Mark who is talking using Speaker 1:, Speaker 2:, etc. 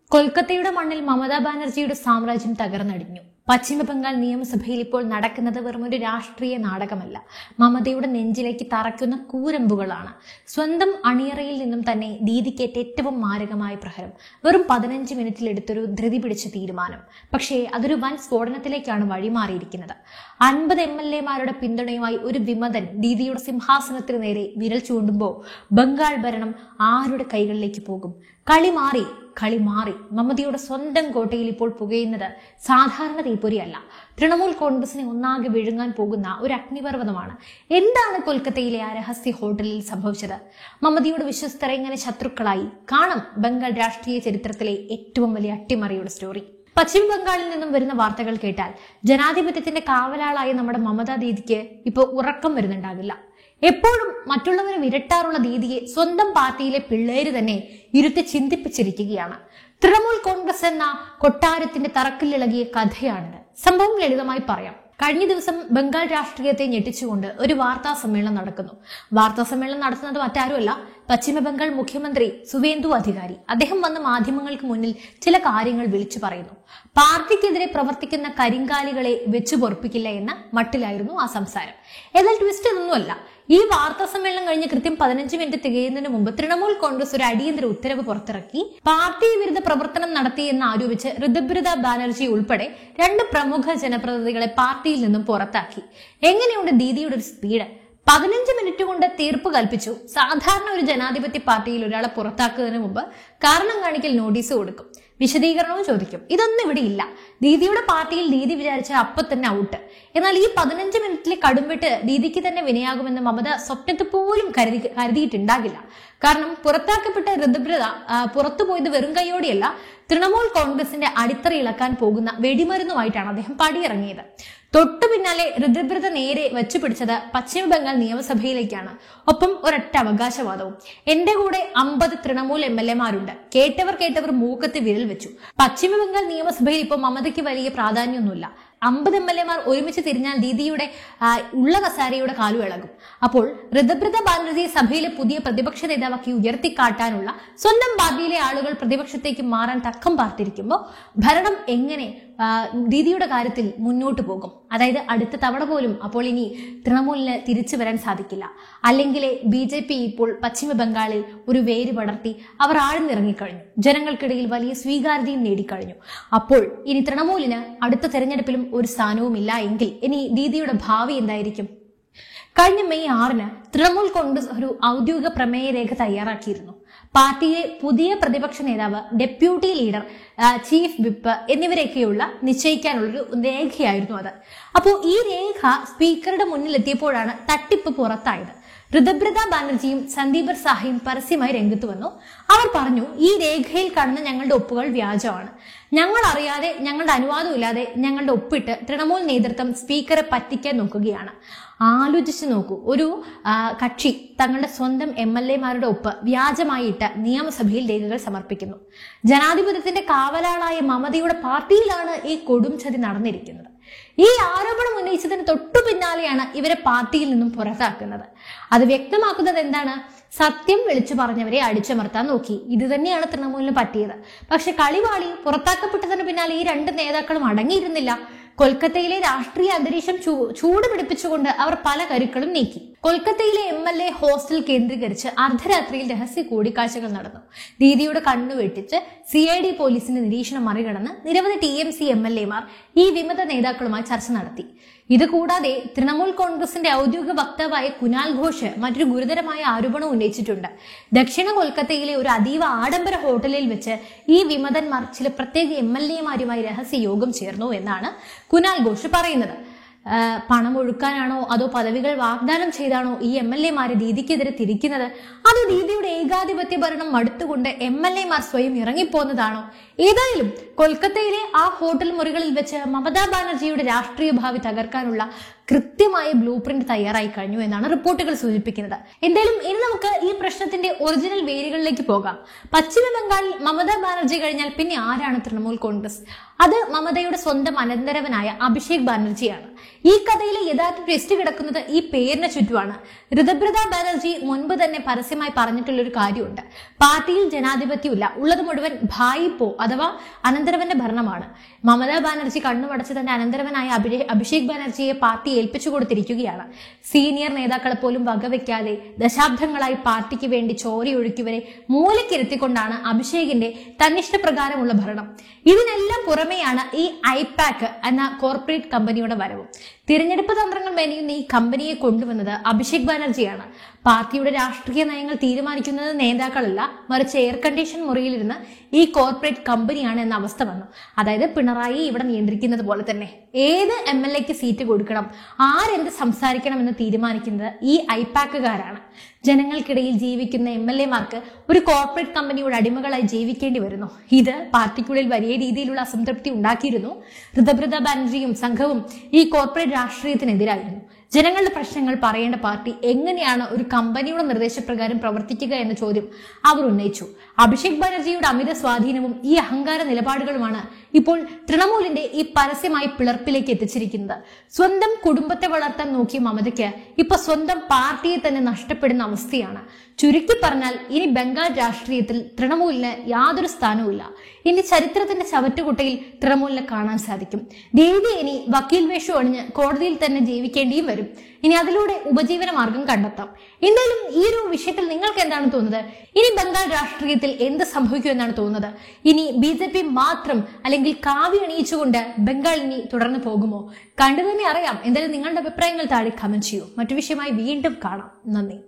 Speaker 1: കൊൽക്കത്തയുടെ മണ്ണിൽ മമതാ ബാനർജിയുടെ സാമ്രാജ്യം തകർന്നടിഞ്ഞു പശ്ചിമ ബംഗാൾ നിയമസഭയിൽ ഇപ്പോൾ നടക്കുന്നത് വെറും ഒരു രാഷ്ട്രീയ നാടകമല്ല മമതയുടെ നെഞ്ചിലേക്ക് തറയ്ക്കുന്ന കൂരമ്പുകളാണ് സ്വന്തം അണിയറയിൽ നിന്നും തന്നെ ദീദിക്കേറ്റ ഏറ്റവും മാരകമായ പ്രഹരം വെറും പതിനഞ്ച് മിനിറ്റിൽ എടുത്തൊരു ധൃതി പിടിച്ച തീരുമാനം പക്ഷേ അതൊരു വൻ സ്ഫോടനത്തിലേക്കാണ് വഴിമാറിയിരിക്കുന്നത് അൻപത് എം എൽ എമാരുടെ പിന്തുണയുമായി ഒരു വിമതൻ ദീദിയുടെ സിംഹാസനത്തിന് നേരെ വിരൽ ചൂണ്ടുമ്പോൾ ബംഗാൾ ഭരണം ആരുടെ കൈകളിലേക്ക് പോകും കളി മാറി കളി മാറി മമതയുടെ സ്വന്തം കോട്ടയിൽ ഇപ്പോൾ പുകയുന്നത് സാധാരണ തീപ്പൊരിയല്ല തൃണമൂൽ കോൺഗ്രസിനെ ഒന്നാകെ വിഴുങ്ങാൻ പോകുന്ന ഒരു അഗ്നിപർവ്വതമാണ് എന്താണ് കൊൽക്കത്തയിലെ ആ രഹസ്യ ഹോട്ടലിൽ സംഭവിച്ചത് മമതയുടെ വിശ്വസ്തരെ ഇങ്ങനെ ശത്രുക്കളായി കാണാം ബംഗാൾ രാഷ്ട്രീയ ചരിത്രത്തിലെ ഏറ്റവും വലിയ അട്ടിമറിയുടെ സ്റ്റോറി പശ്ചിമ ബംഗാളിൽ നിന്നും വരുന്ന വാർത്തകൾ കേട്ടാൽ ജനാധിപത്യത്തിന്റെ കാവലാളായ നമ്മുടെ മമതാ ദീദിക്ക് ഇപ്പോൾ ഉറക്കം വരുന്നുണ്ടാകില്ല എപ്പോഴും മറ്റുള്ളവരെ വിരട്ടാറുള്ള ദീദിയെ സ്വന്തം പാർട്ടിയിലെ പിള്ളേര് തന്നെ ഇരുത്തി ചിന്തിപ്പിച്ചിരിക്കുകയാണ് തൃണമൂൽ കോൺഗ്രസ് എന്ന കൊട്ടാരത്തിന്റെ തറക്കിലിളകിയ കഥയാണിത് സംഭവം ലളിതമായി പറയാം കഴിഞ്ഞ ദിവസം ബംഗാൾ രാഷ്ട്രീയത്തെ ഞെട്ടിച്ചുകൊണ്ട് ഒരു വാർത്താ സമ്മേളനം നടക്കുന്നു വാർത്താ സമ്മേളനം നടത്തുന്നത് മറ്റാരുമല്ല പശ്ചിമ ബംഗാൾ മുഖ്യമന്ത്രി സുവേന്ദു അധികാരി അദ്ദേഹം വന്ന് മാധ്യമങ്ങൾക്ക് മുന്നിൽ ചില കാര്യങ്ങൾ വിളിച്ചു പറയുന്നു പാർട്ടിക്കെതിരെ പ്രവർത്തിക്കുന്ന കരിങ്കാലികളെ വെച്ചു പൊറപ്പിക്കില്ല എന്ന മട്ടിലായിരുന്നു ആ സംസാരം എന്നാൽ ട്വിസ്റ്റ് ഇതൊന്നുമല്ല ഈ വാർത്താ സമ്മേളനം കഴിഞ്ഞ് കൃത്യം പതിനഞ്ച് മിനിറ്റ് തികയുന്നതിന് മുമ്പ് തൃണമൂൽ കോൺഗ്രസ് ഒരു അടിയന്തര ഉത്തരവ് പുറത്തിറക്കി പാർട്ടി വിരുദ്ധ പ്രവർത്തനം നടത്തിയെന്ന് ആരോപിച്ച് ഋതുബ്രത ബാനർജി ഉൾപ്പെടെ രണ്ട് പ്രമുഖ ജനപ്രതിനിധികളെ പാർട്ടിയിൽ നിന്നും പുറത്താക്കി എങ്ങനെയുണ്ട് ദീദിയുടെ ഒരു സ്പീഡ് പതിനഞ്ച് മിനിറ്റ് കൊണ്ട് തീർപ്പ് കൽപ്പിച്ചു സാധാരണ ഒരു ജനാധിപത്യ പാർട്ടിയിൽ ഒരാളെ പുറത്താക്കുന്നതിന് മുമ്പ് കാരണം കാണിക്കൽ നോട്ടീസ് കൊടുക്കും വിശദീകരണവും ചോദിക്കും ഇതൊന്നും ഇവിടെ ഇല്ല ദീദിയുടെ പാർട്ടിയിൽ ദീദി വിചാരിച്ച അപ്പൊ തന്നെ ഔട്ട് എന്നാൽ ഈ പതിനഞ്ച് മിനിറ്റിലെ കടുംവെട്ട് ദീദിക്ക് തന്നെ വിനയാകുമെന്ന് മമത സ്വപ്നത്തിൽ പോലും കരുതി കരുതിയിട്ടുണ്ടാകില്ല കാരണം പുറത്താക്കപ്പെട്ട ഋതുബ്രത പുറത്തു പോയത് വെറും കൈയോടെയല്ല തൃണമൂൽ കോൺഗ്രസിന്റെ അടിത്തറ ഇളക്കാൻ പോകുന്ന വെടിമരുന്നുമായിട്ടാണ് അദ്ദേഹം പടിയിറങ്ങിയത് തൊട്ടു പിന്നാലെ ഋതുബ്രത നേരെ വെച്ചു പിടിച്ചത് പശ്ചിമ ബംഗാൾ നിയമസഭയിലേക്കാണ് ഒപ്പം ഒരൊറ്റ അവകാശവാദവും എന്റെ കൂടെ അമ്പത് തൃണമൂൽ എം എൽ എമാരുണ്ട് കേട്ടവർ കേട്ടവർ മൂക്കത്ത് വിരൽ വെച്ചു പശ്ചിമ ബംഗാൾ നിയമസഭയിൽ ഇപ്പോൾ മമതയ്ക്ക് വലിയ പ്രാധാന്യമൊന്നുമില്ല അമ്പത് എം എൽ എമാർ ഒരുമിച്ച് തിരിഞ്ഞാൽ ദീദിയുടെ ആ, ഉള്ള കസാരയുടെ കാലു ഇളകും അപ്പോൾ ഋതബ്രത ബാനർജിയെ സഭയിലെ പുതിയ പ്രതിപക്ഷ നേതാവാക്കി ഉയർത്തിക്കാട്ടാനുള്ള സ്വന്തം പാർട്ടിയിലെ ആളുകൾ പ്രതിപക്ഷത്തേക്ക് മാറാൻ തക്കം പാർത്തിരിക്കുമ്പോൾ ഭരണം എങ്ങനെ ആ, ദീദിയുടെ കാര്യത്തിൽ മുന്നോട്ട് പോകും അതായത് അടുത്ത തവണ പോലും അപ്പോൾ ഇനി തൃണമൂലിന് തിരിച്ചു വരാൻ സാധിക്കില്ല അല്ലെങ്കിൽ ബി ജെ പി ഇപ്പോൾ പശ്ചിമ ബംഗാളിൽ ഒരു വേര് പടർത്തി അവർ ആഴ്ന്നിറങ്ങിക്കഴിഞ്ഞു ജനങ്ങൾക്കിടയിൽ വലിയ സ്വീകാര്യതയും നേടിക്കഴിഞ്ഞു അപ്പോൾ ഇനി തൃണമൂലിന് അടുത്ത തെരഞ്ഞെടുപ്പിലും ഒരു സ്ഥാനവുമില്ല എങ്കിൽ ഇനി ദീദിയുടെ ഭാവി എന്തായിരിക്കും കഴിഞ്ഞ മെയ് ആറിന് തൃണമൂൽ കോൺഗ്രസ് ഒരു ഔദ്യോഗിക പ്രമേയ രേഖ തയ്യാറാക്കിയിരുന്നു പാർട്ടിയെ പുതിയ പ്രതിപക്ഷ നേതാവ് ഡെപ്യൂട്ടി ലീഡർ ആ, ചീഫ് വിപ്പ് എന്നിവരെയൊക്കെയുള്ള നിശ്ചയിക്കാനുള്ളൊരു രേഖയായിരുന്നു അത് അപ്പോൾ ഈ രേഖ സ്പീക്കറുടെ മുന്നിലെത്തിയപ്പോഴാണ് തട്ടിപ്പ് പുറത്തായത് ഋതബ്രത ബാനർജിയും സന്ദീപർ സാഹിയും പരസ്യമായി രംഗത്ത് വന്നു അവർ പറഞ്ഞു ഈ രേഖയിൽ കാണുന്ന ഞങ്ങളുടെ ഒപ്പുകൾ വ്യാജമാണ് ഞങ്ങൾ അറിയാതെ ഞങ്ങളുടെ അനുവാദം ഇല്ലാതെ ഞങ്ങളുടെ ഒപ്പിട്ട് തൃണമൂൽ നേതൃത്വം സ്പീക്കറെ പറ്റിക്കാൻ നോക്കുകയാണ് ആലോചിച്ച് നോക്കൂ ഒരു ആ, കക്ഷി തങ്ങളുടെ സ്വന്തം എം എൽ എമാരുടെ ഒപ്പ് വ്യാജമായിട്ട് നിയമസഭയിൽ രേഖകൾ സമർപ്പിക്കുന്നു ജനാധിപത്യത്തിന്റെ കാവലാളായ മമതയുടെ പാർട്ടിയിലാണ് ഈ കൊടും ചതി നടന്നിരിക്കുന്നത് ഈ ആരോപണം ഉന്നയിച്ചതിന് തൊട്ടു പിന്നാലെയാണ് ഇവരെ പാർട്ടിയിൽ നിന്നും പുറത്താക്കുന്നത് അത് വ്യക്തമാക്കുന്നത് എന്താണ് സത്യം വിളിച്ചു പറഞ്ഞവരെ അടിച്ചമർത്താൻ നോക്കി ഇത് തന്നെയാണ് തൃണമൂലിന് പറ്റിയത് പക്ഷെ കളിവാളി പുറത്താക്കപ്പെട്ടതിന് പിന്നാലെ ഈ രണ്ട് നേതാക്കളും അടങ്ങിയിരുന്നില്ല കൊൽക്കത്തയിലെ രാഷ്ട്രീയ അന്തരീക്ഷം ചൂ- ചൂട് പിടിപ്പിച്ചുകൊണ്ട് അവർ പല കരുക്കളും നീക്കി കൊൽക്കത്തയിലെ എം എൽ എ ഹോസ്റ്റൽ കേന്ദ്രീകരിച്ച് അർദ്ധരാത്രിയിൽ രഹസ്യ കൂടിക്കാഴ്ചകൾ നടന്നു ദീദിയുടെ കണ്ണു വെട്ടിച്ച് സി ഐ ഡി പോലീസിന്റെ നിരീക്ഷണം മറികടന്ന് നിരവധി T M C M L എമാർ ഈ വിമത നേതാക്കളുമായി ചർച്ച നടത്തി ഇത് കൂടാതെ തൃണമൂൽ കോൺഗ്രസിന്റെ ഔദ്യോഗിക വക്താവായ കുനാൽ ഘോഷ് മറ്റൊരു ഗുരുതരമായ ആരോപണം ഉന്നയിച്ചിട്ടുണ്ട് ദക്ഷിണ കൊൽക്കത്തയിലെ ഒരു അതീവ ആഡംബര ഹോട്ടലിൽ വെച്ച് ഈ വിമതന്മാർ ചില പ്രത്യേക എം എൽ എമാരുമായി രഹസ്യ യോഗം ചേർന്നു എന്നാണ് കുനാൽ ഘോഷ് പറയുന്നത് ആ, പണം ഒഴുക്കാനാണോ അതോ പദവികൾ വാഗ്ദാനം ചെയ്താണോ ഈ എം എൽ എമാരെ ദീദിക്കെതിരെ തിരിക്കുന്നത് അതോ ദീദിയുടെ ഏകാധിപത്യ ഭരണം മടുത്തുകൊണ്ട് എം എൽ എമാർ സ്വയം ഇറങ്ങിപ്പോന്നതാണോ ഏതായാലും കൊൽക്കത്തയിലെ ആ ഹോട്ടൽ മുറികളിൽ വെച്ച് മമതാ ബാനർജിയുടെ രാഷ്ട്രീയ ഭാവി തകർക്കാനുള്ള കൃത്യമായ ബ്ലൂ പ്രിന്റ് തയ്യാറായി കഴിഞ്ഞു എന്നാണ് റിപ്പോർട്ടുകൾ സൂചിപ്പിക്കുന്നത് എന്തായാലും ഇനി നമുക്ക് ഈ പ്രശ്നത്തിന്റെ ഒറിജിനൽ വേരുകളിലേക്ക് പോകാം പശ്ചിമ ബംഗാളിൽ മമതാ ബാനർജി കഴിഞ്ഞാൽ പിന്നെ ആരാണ് തൃണമൂൽ കോൺഗ്രസ് അത് മമതയുടെ സ്വന്തം അനന്തരവനായ അഭിഷേക് ബാനർജിയാണ് ഈ കഥയിലെ യഥാർത്ഥ ട്വിസ്റ്റ് കിടക്കുന്നത് ഈ പേരിന് ചുറ്റുമാണ് ഋതബ്രത ബാനർജി മുൻപ് തന്നെ പരസ്യമായി പറഞ്ഞിട്ടുള്ള ഒരു കാര്യമുണ്ട് പാർട്ടിയിൽ ജനാധിപത്യമില്ല ഉള്ളത് മുഴുവൻ ഭായിപ്പോ അഥവാ അനന്തരവന്റെ ഭരണമാണ് മമതാ ബാനർജി കണ്ണുമടച്ച് തന്റെ അനന്തരവനായ അഭിഷേ- അഭിഷേക് ബാനർജിയെ പാർട്ടി ഏൽപ്പിച്ചു കൊടുത്തിരിക്കുകയാണ് സീനിയർ നേതാക്കളെ പോലും വകവെക്കാതെ ദശാബ്ദങ്ങളായി പാർട്ടിക്ക് വേണ്ടി ചോരയൊഴുക്കിവരെ മൂലക്കിരുത്തിക്കൊണ്ടാണ് അഭിഷേകിന്റെ തന്നിഷ്ടപ്രകാരമുള്ള ഭരണം ഇതിനെല്ലാം പുറമെയാണ് ഈ ഐപാക്ക് എന്ന കോർപ്പറേറ്റ് കമ്പനിയുടെ വരവും തിരഞ്ഞെടുപ്പ് തന്ത്രങ്ങൾ മെനയുന്ന ഈ കമ്പനിയെ കൊണ്ടുവന്നത് അഭിഷേക് ബാനർജിയാണ് പാർട്ടിയുടെ രാഷ്ട്രീയ നയങ്ങൾ തീരുമാനിക്കുന്നത് നേതാക്കളല്ല മറിച്ച് എയർ കണ്ടീഷൻ മുറിയിലിരുന്ന് ഈ കോർപ്പറേറ്റ് കമ്പനിയാണ് എന്ന അവസ്ഥ വന്നു അതായത് പിണറായി ഇവിടെ നിയന്ത്രിക്കുന്നത് പോലെ തന്നെ ഏത് എം എൽ എക്ക് സീറ്റ് കൊടുക്കണം ആരെന്ത് സംസാരിക്കണം എന്ന് തീരുമാനിക്കുന്നത് ഈ ഐപാക്കുകാരാണ് ജനങ്ങൾക്കിടയിൽ ജീവിക്കുന്ന എം എൽ എമാർക്ക് ഒരു കോർപ്പറേറ്റ് കമ്പനിയുടെ അടിമകളായി ജീവിക്കേണ്ടി വരുന്നു ഇത് പാർട്ടിക്കുള്ളിൽ വലിയ രീതിയിലുള്ള അസംതൃപ്തി ഉണ്ടാക്കിയിരുന്നു ഋതബ്രത ബാനർജിയും സംഘവും ഈ കോർപ്പറേറ്റ് രാഷ്ട്രീയത്തിനെതിരായിരുന്നു ജനങ്ങളുടെ പ്രശ്നങ്ങൾ പറയേണ്ട പാർട്ടി എങ്ങനെയാണ് ഒരു കമ്പനിയുടെ നിർദ്ദേശപ്രകാരം പ്രവർത്തിക്കുക എന്ന ചോദ്യം അവർ ഉന്നയിച്ചു അഭിഷേക് ബാനർജിയുടെ അമിത സ്വാധീനവും ഈ അഹങ്കാര നിലപാടുകളുമാണ് ഇപ്പോൾ തൃണമൂലിന്റെ ഈ പരസ്യമായി പിളർപ്പിലേക്ക് എത്തിച്ചിരിക്കുന്നത് സ്വന്തം കുടുംബത്തെ വളർത്താൻ നോക്കിയ മമതയ്ക്ക് ഇപ്പൊ സ്വന്തം പാർട്ടിയെ തന്നെ നഷ്ടപ്പെടുന്ന അവസ്ഥയാണ് ചുരുക്കി പറഞ്ഞാൽ ഇനി ബംഗാൾ രാഷ്ട്രീയത്തിൽ തൃണമൂലിന് യാതൊരു സ്ഥാനവുമില്ല ഇനി ചരിത്രത്തിന്റെ ചവറ്റുകുട്ടയിൽ തൃണമൂലിനെ കാണാൻ സാധിക്കും ദേവി ഇനി വക്കീൽ വേഷം അണിഞ്ഞ് കോടതിയിൽ തന്നെ ജീവിക്കേണ്ടിയും വരും ഇനി അതിലൂടെ ഉപജീവന മാർഗം കണ്ടെത്താം എന്തായാലും ഈ ഒരു വിഷയത്തിൽ നിങ്ങൾക്ക് എന്താണ് തോന്നുന്നത് ഇനി ബംഗാൾ രാഷ്ട്രീയത്തിൽ എന്ത് സംഭവിക്കും എന്നാണ് തോന്നുന്നത് ഇനി ബി ജെ പി മാത്രം അല്ലെങ്കിൽ കാവ്യ അണിയിച്ചുകൊണ്ട് ബംഗാൾ ഇനി തുടർന്ന് പോകുമോ കണ്ടു തന്നെ അറിയാം എന്തായാലും നിങ്ങളുടെ അഭിപ്രായങ്ങൾ താഴെ കമന്റ് ചെയ്യൂ മറ്റു വിഷയമായി വീണ്ടും കാണാം നന്ദി